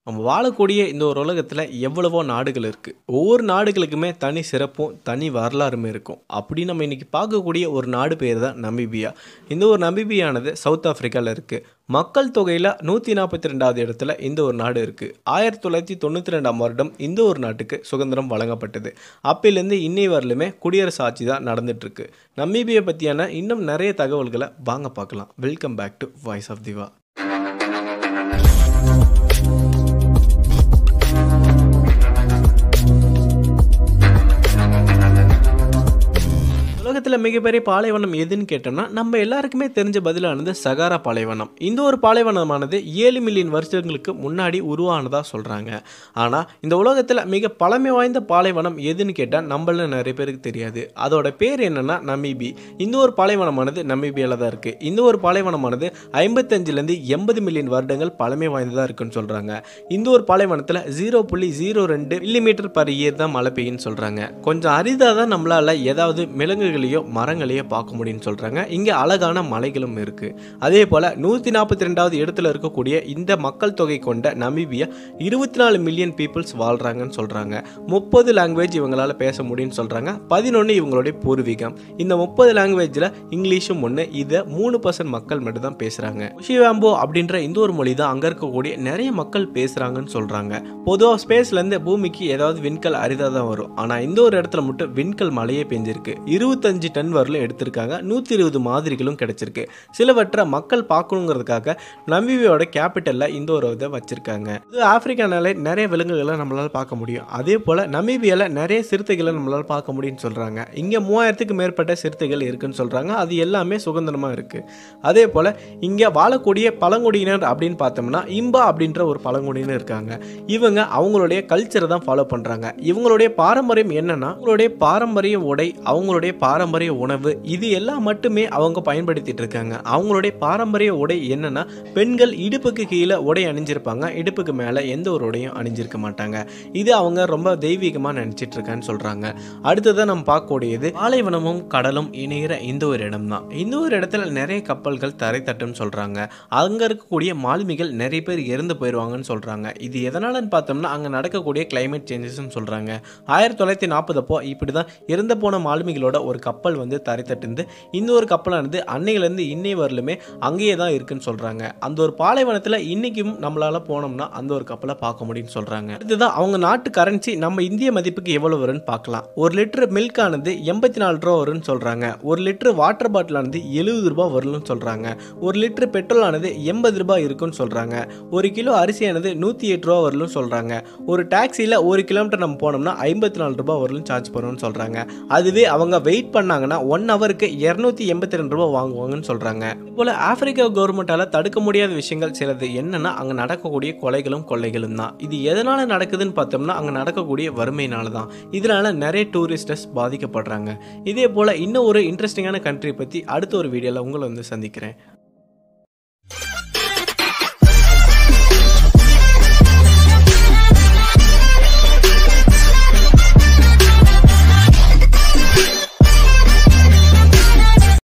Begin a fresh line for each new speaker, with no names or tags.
நம்ம வாழக்கூடிய இந்த ஒரு உலகத்தில் எவ்வளவோ நாடுகள் இருக்குது ஒவ்வொரு நாடுகளுக்குமே தனி சிறப்பும் தனி வரலாறுமே இருக்கும் அப்படி நம்ம இன்றைக்கி பார்க்கக்கூடிய ஒரு நாடு பேர் தான் நமீபியா இந்த ஒரு நமீபியானது சவுத் ஆஃப்ரிக்காவில் இருக்குது மக்கள் தொகையில் நூற்றி நாற்பத்தி ரெண்டாவது இடத்துல இந்த ஒரு நாடு இருக்குது ஆயிரத்தி தொள்ளாயிரத்தி தொண்ணூற்றி ரெண்டாம் வருடம் இந்த ஒரு நாட்டுக்கு சுதந்திரம் வழங்கப்பட்டது அப்பிலேருந்து இன்னை வரலுமே குடியரசு ஆட்சி தான் நடந்துட்டுருக்கு நமீபியா பற்றியான இன்னும் நிறைய தகவல்களை வாங்க பார்க்கலாம் welcome back to voice of Diva உலகத்தில் மிகப்பெரிய பாலைவனம் எதுன்னு கேட்டோம்னா நம்ம எல்லாருக்குமே தெரிஞ்ச பதிலானது சகாரா பாலைவனம் இந்த ஒரு பாலைவனமானது ஏழு மில்லியன் வருஷங்களுக்கு முன்னாடி உருவானதாக சொல்கிறாங்க ஆனால் இந்த உலகத்தில் மிக பழமை வாய்ந்த பாலைவனம் எதுன்னு கேட்டால் நம்மள நிறைய பேருக்கு தெரியாது அதோட பேர் என்னன்னா நமீபி இந்த ஒரு பாலைவனமானது நமீபியாவில் தான் இருக்குது இந்த ஒரு பாலைவனமானது ஐம்பத்தஞ்சிலேருந்து எண்பது மில்லியன் வருடங்கள் பழமை வாய்ந்ததாக இருக்குன்னு சொல்கிறாங்க இந்த ஒரு பாலைவனத்தில் ஜீரோ புள்ளி ஜீரோ ரெண்டு மில்லிமீட்டர் பர் இயர் தான் மழை பெய்யுன்னு சொல்கிறாங்க கொஞ்சம் அரிதாக தான் நம்மளால் ஏதாவது விலங்குகளையோ மரங்களையோ பார்க்க முடியும்னு சொல்கிறாங்க இங்கே அழகான மலைகளும் இருக்குது அதே போல் நூற்றி நாற்பத்தி ரெண்டாவது இடத்துல இருக்கக்கூடிய இந்த மக்கள் தொகை கொண்ட நமீபியா இருபத்தி நாலு மில்லியன் பீப்புள்ஸ் வாழ்கிறாங்கன்னு சொல்கிறாங்க முப்பது லாங்குவேஜ் இவங்களால் பேச முடியும்னு சொல்கிறாங்க பதினொன்று இவங்களுடைய பூர்வீகம் இந்த முப்பது லாங்குவேஜில் இங்கிலீஷும் ஒன்று இதை மூணு பர்சன்ட் மக்கள் மட்டும் தான் பேசுகிறாங்க உஷிவாம்போ அப்படின்ற இந்த ஒரு மொழி தான் அங்கே இருக்கக்கூடிய நிறைய மக்கள் பேசுகிறாங்கன்னு சொல்கிறாங்க பொதுவாக ஸ்பேஸ்லேருந்து பூமிக்கு ஏதாவது விண்கல் அரிதாக தான் வரும் ஆனால் இந்த ஒரு இடத்துல மட்டும் விண்கல் மழையே பெஞ்சிருக்கு இருபத்தஞ்சு டன் வரலும் எடுத்திருக்காங்க நூற்றி இருபது மாதிரிகளும் கிடைச்சிருக்கு சிலவற்றை மக்கள் பார்க்கணுங்கிறதுக்காக நமீபியாவோட கேபிட்டலில் இந்த ஒரு இதை வச்சுருக்காங்க இது ஆப்பிரிக்கானாலே நிறைய விலங்குகளை நம்மளால் பார்க்க முடியும் அதே போல் நமீபியாவில் நிறைய சிறுத்தைகளை நம்மளால் பார்க்க முடியும்னு சொல்கிறாங்க இங்கே மூவாயிரத்துக்கு மேற்பட்ட சிறுத்தைகள் இருக்குன்னு சொல்கிறாங்க அது எல்லாமே சுதந்திரமாக இருக்குது அதே போல் இங்கே வாழக்கூடிய பழங்குடியினர் அப்படின்னு பார்த்தோம்னா இம்பா அப்படின்ற ஒரு பழங்குடியினர் இருக்காங்க இவங்க அவங்களுடைய கல்ச்சரை தான் ஃபாலோ பண்ணுறாங்க இவங்களுடைய பாரம்பரியம் என்னன்னா அவங்களுடைய பாரம்பரிய உடை அவங்களுடைய பாரம்பரிய உணவு இது எல்லாம் மட்டுமே அவங்க பயன்படுத்திட்டு இருக்காங்க அவங்களுடைய பாரம்பரிய உடை என்னன்னா பெண்கள் இடுப்புக்கு கீழே உடை அணிஞ்சிருப்பாங்க இடுப்புக்கு மேலே எந்த ஒரு உடையும் அணிஞ்சிருக்க மாட்டாங்க இது அவங்க ரொம்ப தெய்வீகமாக நினச்சிட்டு இருக்கான்னு சொல்கிறாங்க அடுத்ததான் நம்ம பார்க்கக்கூடியது பாலைவனமும் கடலும் இணைகிற இந்த ஒரு இடம் தான் இந்த ஒரு இடத்துல நிறைய கப்பல்கள் தரை தட்டுன்னு சொல்கிறாங்க அங்கே இருக்கக்கூடிய மாலுமிகள் நிறைய பேர் இறந்து போயிடுவாங்கன்னு சொல்கிறாங்க இது எதனாலன்னு பார்த்தோம்னா அங்கே நடக்கக்கூடிய கிளைமேட் சேஞ்சஸ்ன்னு சொல்கிறாங்க ஆயிரத்தி தொள்ளாயிரத்தி நாற்பதப்போ இப்படி தான் இறந்து போன மாலுமிகளோட ஒரு கப்பல் வந்து தரை தட்டுந்து இந்த ஒரு கப்பலானது அன்னையிலேருந்து இன்னை வரலுமே அங்கேயே தான் இருக்குன்னு சொல்கிறாங்க அந்த ஒரு பாலைவனத்தில் இன்றைக்கும் நம்மளால் போனோம்னா அந்த ஒரு கப்பலை பார்க்க முடியும்னு சொல்கிறாங்க அடுத்ததான் அவங்க நாட்டு கரன்சி நம்ம இந்திய மதிப்புக்கு எவ்வளோ வரும்னு பார்க்கலாம் ஒரு லிட்டர் மில்க் ஆனது எண்பத்தி நாலு ரூபா வரும்னு சொல்கிறாங்க ஒரு லிட்டர் வாட்டர் பாட்டில் ஆனது எழுபது ரூபாய் வரும்னு சொல்கிறாங்க ஒரு லிட்டர் பெட்ரோல் ஆனது எண்பது ரூபாய் இருக்குன்னு சொல்கிறாங்க ஒரு கிலோ அரிசியானது நூற்றி எட்டு ரூபா வரும்னு சொல்கிறாங்க ஒரு டாக்ஸியில் ஒரு கிலோமீட்டர் நம்ம போனோம்னா ஐம்பத்தி நாலு ரூபாய் வரும்னு சார்ஜ் பண்ணுவோம்னு சொல்கிறாங்க அதுவே அவங்க வெயிட் பண்ணாங்கன்னா ஒன் ஹவருக்கு இரநூத்தி எண்பத்தி ரெண்டு ரூபா வாங்குவாங்கன்னு சொல்கிறாங்க போல் ஆப்பிரிக்கா கவர்மெண்ட்டால் தடுக்க முடியாத விஷயங்கள் சிலது என்னன்னா அங்கே நடக்கக்கூடிய கொலைகளும் கொள்ளைகளும் தான் இது எதனால் நடக்குதுன்னு பார்த்தோம்னா அங்கே நடக்கக்கூடிய வறுமையினால தான் இதனால நிறைய டூரிஸ்டர்ஸ் பாதிக்கப்படுறாங்க இதே போல் இன்னும் ஒரு இன்ட்ரெஸ்டிங்கான கண்ட்ரி பற்றி அடுத்த ஒரு வீடியோவில் உங்களை வந்து சந்திக்கிறேன்